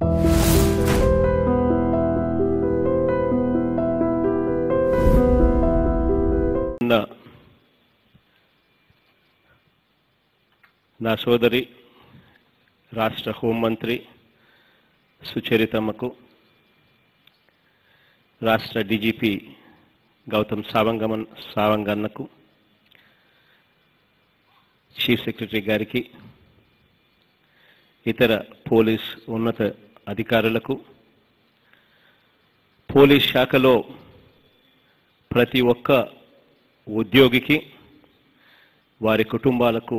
ఉన్న నా సోదరి రాష్ట్ర హోంమంత్రి సుచరితమ్మకు రాష్ట్ర డీజీపీ గౌతమ్ సావంగమన్ సావంగన్నకు చీఫ్ సెక్రటరీ గారికి ఇతర పోలీస్ ఉన్నత అధికారులకు పోలీస్ శాఖలో ప్రతి ఒక్క ఉద్యోగికి వారి కుటుంబాలకు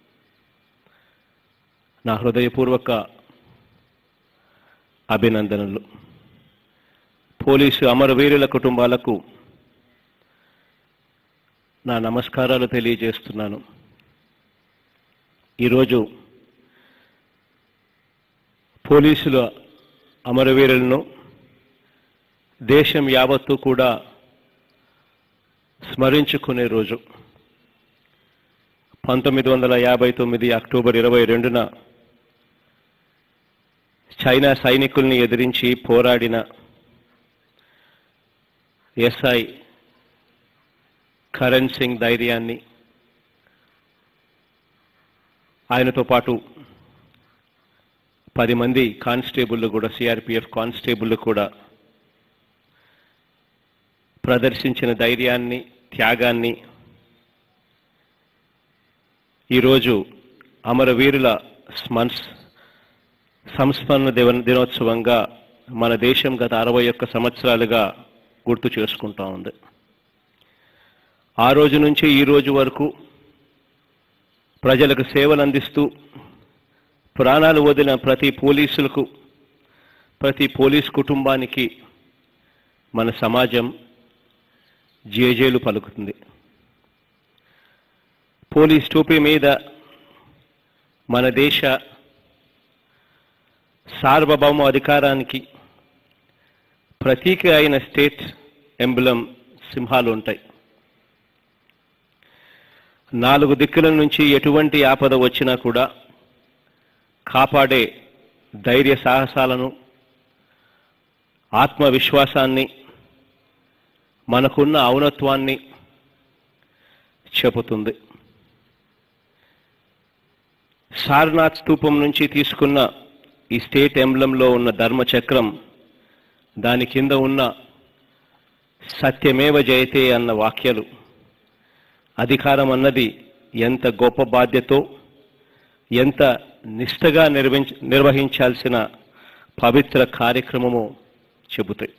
నా హృదయపూర్వక అభినందనలు పోలీసు అమరవీరుల కుటుంబాలకు నా నమస్కారాలు తెలియజేస్తున్నాను ఈరోజు పోలీసుల అమరవీరులను దేశం యావత్తు కూడా స్మరించుకునే రోజు పంతొమ్మిది వందల యాభై తొమ్మిది అక్టోబర్ ఇరవై రెండున చైనా సైనికుల్ని ఎదిరించి పోరాడిన ఎస్ఐ కరణ్ సింగ్ ధైర్యాన్ని ఆయనతో పాటు పది మంది కానిస్టేబుల్ కూడా సిఆర్పిఎఫ్ కానిస్టేబుల్ కూడా ప్రదర్శించిన ధైర్యాన్ని త్యాగాన్ని ఈరోజు అమరవీరుల స్మన్స్ సంస్మరణ దివ దినోత్సవంగా మన దేశం గత అరవై ఒక్క సంవత్సరాలుగా గుర్తు చేసుకుంటా ఉంది ఆ రోజు నుంచి ఈ రోజు వరకు ప్రజలకు సేవలు అందిస్తూ ప్రాణాలు వదిలిన ప్రతి పోలీసులకు ప్రతి పోలీస్ కుటుంబానికి మన సమాజం జేజేలు పలుకుతుంది పోలీస్ టోపీ మీద మన దేశ సార్వభౌమ అధికారానికి ప్రతీక అయిన స్టేట్ ఎంబులం సింహాలు ఉంటాయి నాలుగు దిక్కుల నుంచి ఎటువంటి ఆపద వచ్చినా కూడా కాపాడే ధైర్య సాహసాలను ఆత్మవిశ్వాసాన్ని మనకున్న ఔనత్వాన్ని చెబుతుంది సారనాథ్ స్తూపం నుంచి తీసుకున్న ఈ స్టేట్ ఎంబ్లంలో ఉన్న ధర్మచక్రం దాని కింద ఉన్న సత్యమేవ జయతే అన్న వాక్యాలు అధికారం అన్నది ఎంత గొప్ప బాధ్యతో ఎంత నిష్టగా నిర్వహించ నిర్వహించాల్సిన పవిత్ర కార్యక్రమమో చెబుతాయి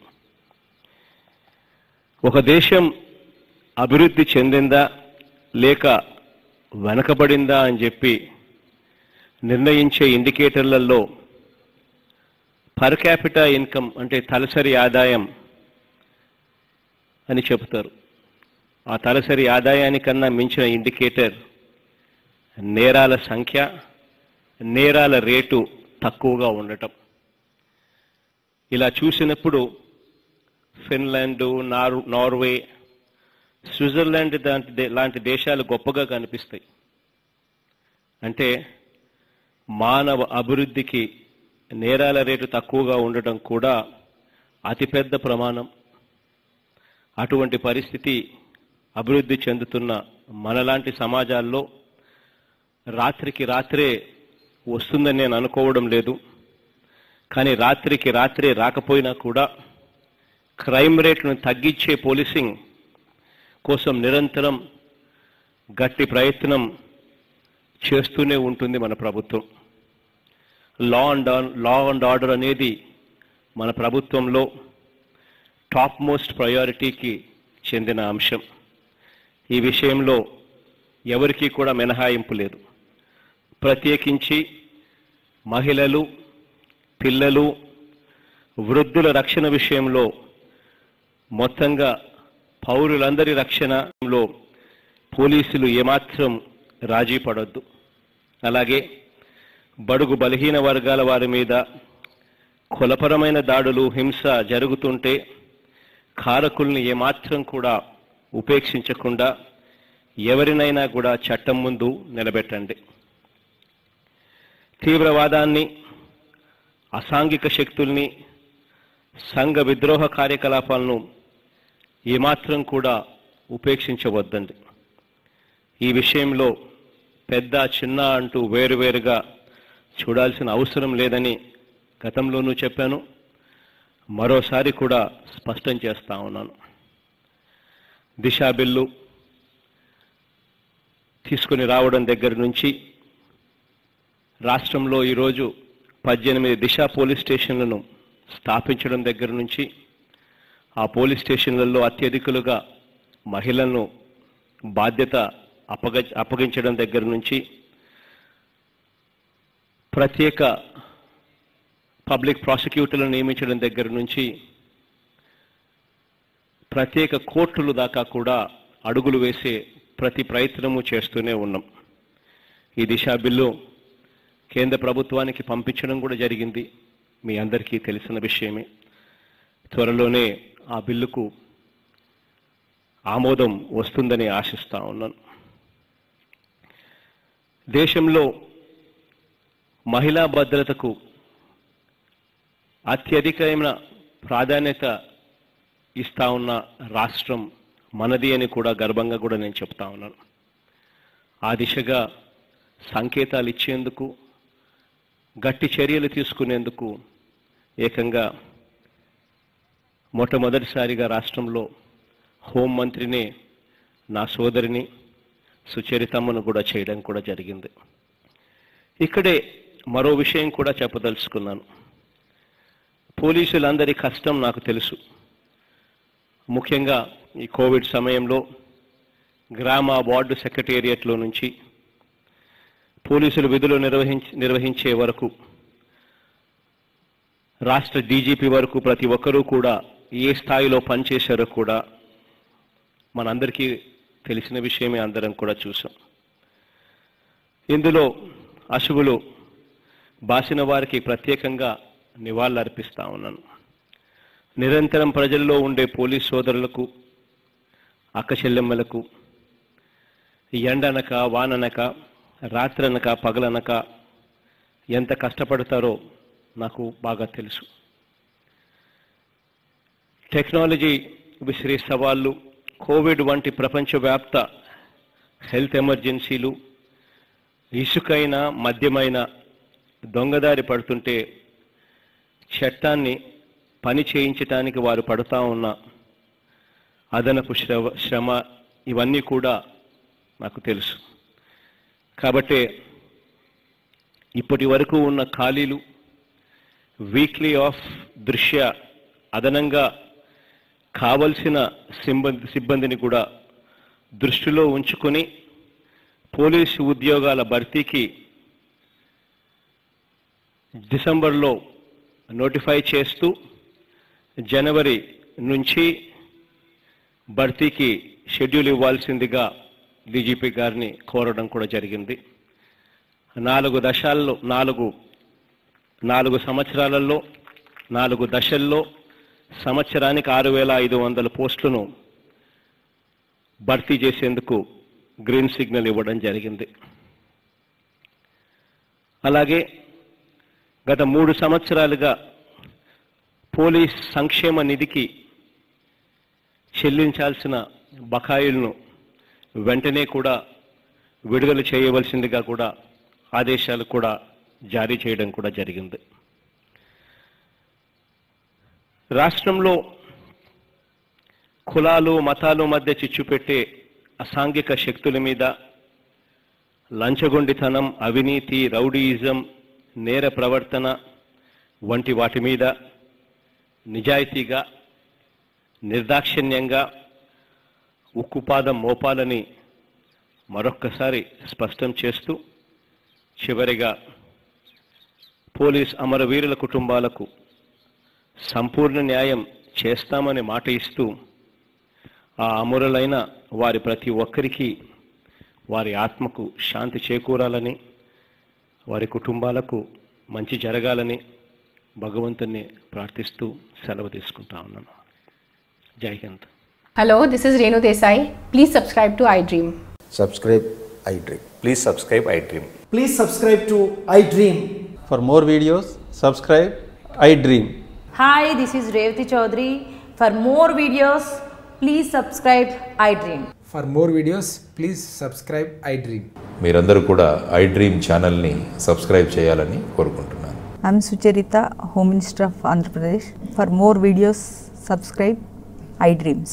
ఒక దేశం అభివృద్ధి చెందిందా లేక వెనకబడిందా అని చెప్పి నిర్ణయించే ఇండికేటర్లలో పర్ క్యాపిటా ఇన్కమ్ అంటే తలసరి ఆదాయం అని చెబుతారు ఆ తలసరి ఆదాయానికన్నా మించిన ఇండికేటర్ నేరాల సంఖ్య నేరాల రేటు తక్కువగా ఉండటం ఇలా చూసినప్పుడు ఫిన్లాండ్ నార్ నార్వే స్విట్జర్లాండ్ లాంటి దే- లాంటి దేశాలు గొప్పగా కనిపిస్తాయి అంటే మానవ అభివృద్ధికి నేరాల రేటు తక్కువగా ఉండటం కూడా అతిపెద్ద ప్రమాణం అటువంటి పరిస్థితి అభివృద్ధి చెందుతున్న మనలాంటి సమాజాల్లో రాత్రికి రాత్రే వస్తుందని నేను అనుకోవడం లేదు కానీ రాత్రికి రాత్రే రాకపోయినా కూడా క్రైమ్ రేట్ను తగ్గించే పోలీసింగ్ కోసం నిరంతరం గట్టి ప్రయత్నం చేస్తూనే ఉంటుంది మన ప్రభుత్వం law and law and order అనేది మన ప్రభుత్వంలో టాప్ మోస్ట్ ప్రయారిటీకి చెందిన అంశం ఈ విషయంలో ఎవరికీ కూడా మినహాయింపు లేదు ప్రత్యేకించి మహిళలు పిల్లలు వృద్ధుల రక్షణ విషయంలో మొత్తంగా పౌరులందరి రక్షణలో పోలీసులు ఏమాత్రం రాజీ పడొద్దు అలాగే బడుగు బలహీన వర్గాల వారి మీద కులపరమైన దాడులు హింస జరుగుతుంటే కారకుల్ని ఏమాత్రం కూడా ఉపేక్షించకుండా ఎవరినైనా కూడా చట్టం ముందు నిలబెట్టండి తీవ్రవాదాన్ని అసాంఘిక శక్తుల్ని సంఘ విద్రోహ కార్యకలాపాలను ఏమాత్రం కూడా ఉపేక్షించవద్దండి ఈ విషయంలో పెద్ద చిన్న అంటూ వేరువేరుగా చూడాల్సిన అవసరం లేదని గతంలోనూ చెప్పాను మరోసారి కూడా స్పష్టం చేస్తా ఉన్నాను దిశా బిల్లు తీసుకుని రావడం దగ్గర నుంచి రాష్ట్రంలో ఈరోజు పద్దెనిమిది దిశ పోలీస్ స్టేషన్లను స్థాపించడం దగ్గర నుంచి ఆ పోలీస్ స్టేషన్లలో అత్యధికులుగా మహిళలను బాధ్యత అప్పగ అప్పగించడం దగ్గర నుంచి ప్రత్యేక పబ్లిక్ ప్రాసిక్యూటర్లను నియమించడం దగ్గర నుంచి ప్రత్యేక కోర్టులు దాకా కూడా అడుగులు వేసే ప్రతి ప్రయత్నము చేస్తూనే ఉన్నాం ఈ దిశా బిల్లు కేంద్ర ప్రభుత్వానికి పంపించడం కూడా జరిగింది మీ అందరికీ తెలిసిన విషయమే త్వరలోనే ఆ బిల్లుకు ఆమోదం వస్తుందని ఆశిస్తా ఉన్నాను దేశంలో మహిళా భద్రతకు అత్యధికమైన ప్రాధాన్యత ఇస్తా ఉన్న రాష్ట్రం మనది అని కూడా గర్వంగా కూడా నేను చెప్తా ఉన్నాను ఆ దిశగా సంకేతాలు ఇచ్చేందుకు గట్టి చర్యలు తీసుకునేందుకు ఏకంగా మొట్టమొదటిసారిగా రాష్ట్రంలో హోంమంత్రిని నా సోదరిని సుచరితమ్మను కూడా చేయడం కూడా జరిగింది ఇక్కడే మరో విషయం కూడా చెప్పదలుచుకున్నాను పోలీసులందరి కష్టం నాకు తెలుసు ముఖ్యంగా ఈ కోవిడ్ సమయంలో గ్రామ వార్డు సెక్రటేరియట్లో నుంచి పోలీసులు విధులు నిర్వహించి నిర్వహించే వరకు రాష్ట్ర డీజీపీ వరకు ప్రతి ఒక్కరూ కూడా ఏ స్థాయిలో పనిచేశారో కూడా మనందరికీ తెలిసిన విషయమే అందరం కూడా చూసాం ఇందులో అశువులు బాసిన వారికి ప్రత్యేకంగా నివాళులర్పిస్తా ఉన్నాను నిరంతరం ప్రజల్లో ఉండే పోలీస్ సోదరులకు అక్క చెల్లెమ్మలకు ఎండనక వాననక రాత్రనక పగలనక ఎంత కష్టపడతారో నాకు బాగా తెలుసు టెక్నాలజీ విసిరే సవాళ్ళు కోవిడ్ వంటి ప్రపంచవ్యాప్త హెల్త్ ఎమర్జెన్సీలు ఇసుకైన మద్యమైన దొంగదారి పడుతుంటే చట్టాన్ని పని చేయించటానికి వారు పడుతూ ఉన్న అదనపు శ్రమ శ్రమ ఇవన్నీ కూడా నాకు తెలుసు కాబట్టి ఇప్పటి వరకు ఉన్న ఖాళీలు వీక్లీ ఆఫ్ దృశ్య అదనంగా కావలసిన సిబ్బంది సిబ్బందిని కూడా దృష్టిలో ఉంచుకొని పోలీసు ఉద్యోగాల భర్తీకి డిసెంబర్లో నోటిఫై చేస్తూ జనవరి నుంచి భర్తీకి షెడ్యూల్ ఇవ్వాల్సిందిగా డీజీపీ గారిని కోరడం కూడా జరిగింది నాలుగు దశాల్లో నాలుగు నాలుగు సంవత్సరాలలో నాలుగు దశల్లో సంవత్సరానికి ఆరు వేల ఐదు వందల పోస్టులను భర్తీ చేసేందుకు గ్రీన్ సిగ్నల్ ఇవ్వడం జరిగింది అలాగే గత మూడు సంవత్సరాలుగా పోలీస్ సంక్షేమ నిధికి చెల్లించాల్సిన బకాయిలను వెంటనే కూడా విడుదల చేయవలసిందిగా కూడా ఆదేశాలు కూడా జారీ చేయడం కూడా జరిగింది రాష్ట్రంలో కులాలు మతాలు మధ్య చిచ్చు పెట్టే అసాంఘిక శక్తుల మీద లంచగొండితనం అవినీతి రౌడీయిజం నేర ప్రవర్తన వంటి వాటి మీద నిజాయితీగా నిర్దాక్షిణ్యంగా ఉక్కుపాదం మోపాలని మరొక్కసారి స్పష్టం చేస్తూ చివరిగా పోలీస్ అమరవీరుల కుటుంబాలకు సంపూర్ణ న్యాయం చేస్తామని మాట ఇస్తూ ఆ అమరులైన వారి ప్రతి ఒక్కరికి వారి ఆత్మకు శాంతి చేకూరాలని వారి కుటుంబాలకు మంచి జరగాలని భగవంతుని ప్రార్థిస్తూ సెలవు తీసుకుంటా ఉన్నాను జై Hind Hello, this is Renu Desai. Please subscribe to iDream. subscribe iDream. Please subscribe iDream. Please subscribe to iDream. For more videos, subscribe iDream. Hi, this is Revati Chaudhary. For more videos, please subscribe iDream. For more videos, please subscribe iDream. మీరందరూ కూడా I dream ఛానల్ని subscribe చేయాలని కోరుకుంటున్నాను I'm Sucharita, Home Minister of Andhra Pradesh. For more videos, subscribe iDreams.